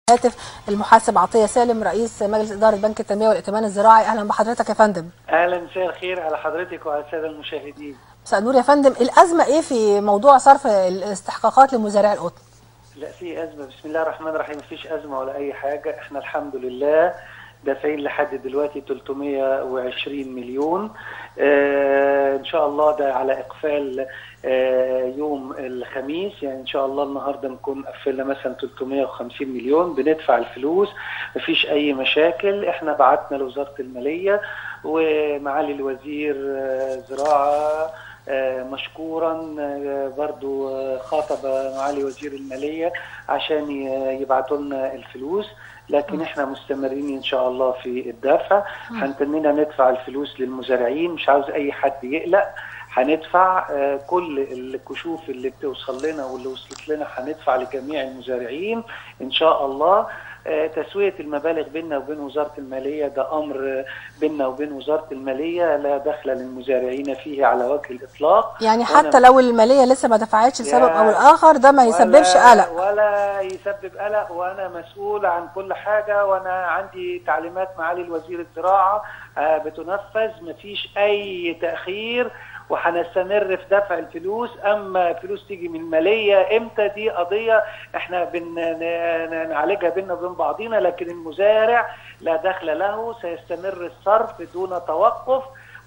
هاتف المحاسب عطيه سالم رئيس مجلس اداره بنك التنميه والائتمان الزراعي اهلا بحضرتك يا فندم اهلا مساء الخير على حضرتك وعلى الساده المشاهدين مساء النور يا فندم الازمه ايه في موضوع صرف الاستحقاقات لمزارعي القطن لا في ازمه بسم الله الرحمن الرحيم مفيش ازمه ولا اي حاجه احنا الحمد لله دافعين لحد دلوقتي 320 مليون آه ان شاء الله ده على اقفال آه يوم الخميس يعني ان شاء الله النهارده نكون قفلنا مثلا 350 مليون بندفع الفلوس مفيش اي مشاكل احنا بعتنا لوزاره الماليه ومعالي الوزير آه زراعه آه مشكورا آه برضو آه خاطب معالي وزير الماليه عشان يبعتوا لنا الفلوس لكن احنا مستمرين ان شاء الله في الدفع هنتمنى ندفع الفلوس للمزارعين مش عاوز اي حد يقلق هندفع كل الكشوف اللي بتوصل لنا واللي وصلت لنا هندفع لجميع المزارعين ان شاء الله تسويه المبالغ بيننا وبين وزاره الماليه ده امر بيننا وبين وزاره الماليه لا دخل للمزارعين فيه على وجه الاطلاق يعني حتى لو الماليه لسه ما دفعتش لسبب او الاخر ده ما يسببش قلق ولا يسبب قلق وانا مسؤول عن كل حاجه وانا عندي تعليمات معالي الوزير الزراعه بتنفذ مفيش اي تاخير وهنستمر في دفع الفلوس اما فلوس تيجي من الماليه امتى دي قضيه احنا بنعالجها بيننا وبين بعضينا لكن المزارع لا دخل له سيستمر الصرف دون توقف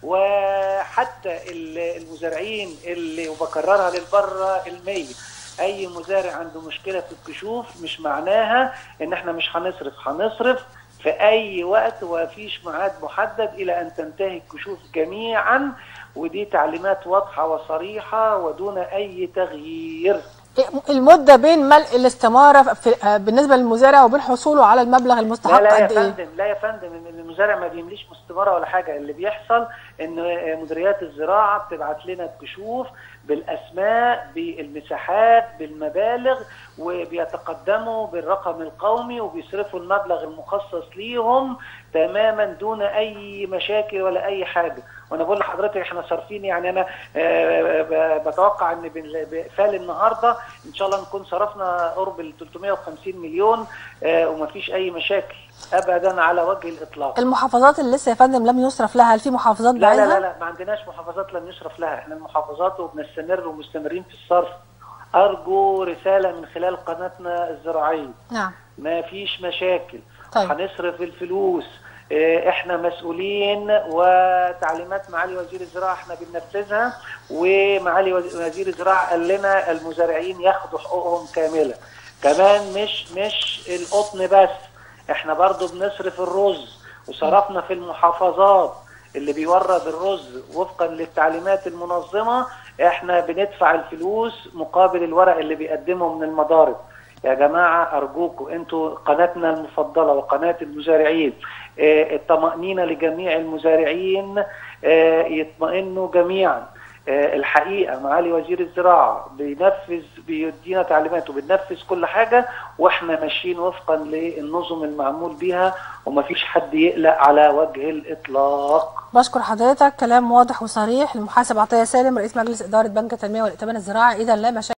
وحتى المزارعين اللي وبكررها للبره المية اي مزارع عنده مشكله في الكشوف مش معناها ان احنا مش هنصرف هنصرف في اي وقت ومفيش ميعاد محدد الى ان تنتهي الكشوف جميعا ودي تعليمات واضحه وصريحه ودون اي تغيير المده بين ملء الاستماره في بالنسبه للمزارع وبين حصوله على المبلغ المستحق لا لا يا قد ايه؟ فندم لا يا فندم المزارع ما بيمليش استماره ولا حاجه اللي بيحصل ان مديريات الزراعه بتبعت لنا الكشوف بالاسماء بالمساحات بالمبالغ وبيتقدموا بالرقم القومي وبيصرفوا المبلغ المخصص ليهم تماما دون اي مشاكل ولا اي حاجه وانا بقول لحضرتك احنا صارفين يعني انا بتوقع ان باقفال النهارده ان شاء الله نكون صرفنا قرب ال 350 مليون ومفيش اي مشاكل ابدا على وجه الاطلاق المحافظات اللي لسه يا فندم لم يصرف لها هل في محافظات لا بعينها؟ لا لا لا ما عندناش محافظات لم يصرف لها احنا المحافظات وبنستمر ومستمرين في الصرف ارجو رساله من خلال قناتنا الزراعيه نعم ما فيش مشاكل طيب. هنصرف الفلوس احنا مسؤولين وتعليمات معالي وزير الزراعه احنا بننفذها ومعالي وزير الزراعه قال لنا المزارعين ياخدوا حقوقهم كامله كمان مش مش القطن بس احنا برضو بنصرف الرز وصرفنا في المحافظات اللي بيورد الرز وفقا للتعليمات المنظمه احنا بندفع الفلوس مقابل الورق اللي بيقدمه من المضارب يا جماعه ارجوكم انتوا قناتنا المفضله وقناه المزارعين اه الطمانينه لجميع المزارعين اه يطمئنوا جميعا اه الحقيقه معالي وزير الزراعه بينفذ بيدينا تعليمات وبننفذ كل حاجه واحنا ماشيين وفقا للنظم المعمول بيها ومفيش حد يقلق على وجه الاطلاق بشكر حضرتك كلام واضح وصريح المحاسب عطيه سالم رئيس مجلس اداره بنك التنميه والائتمان الزراعي اذا لا مشاكل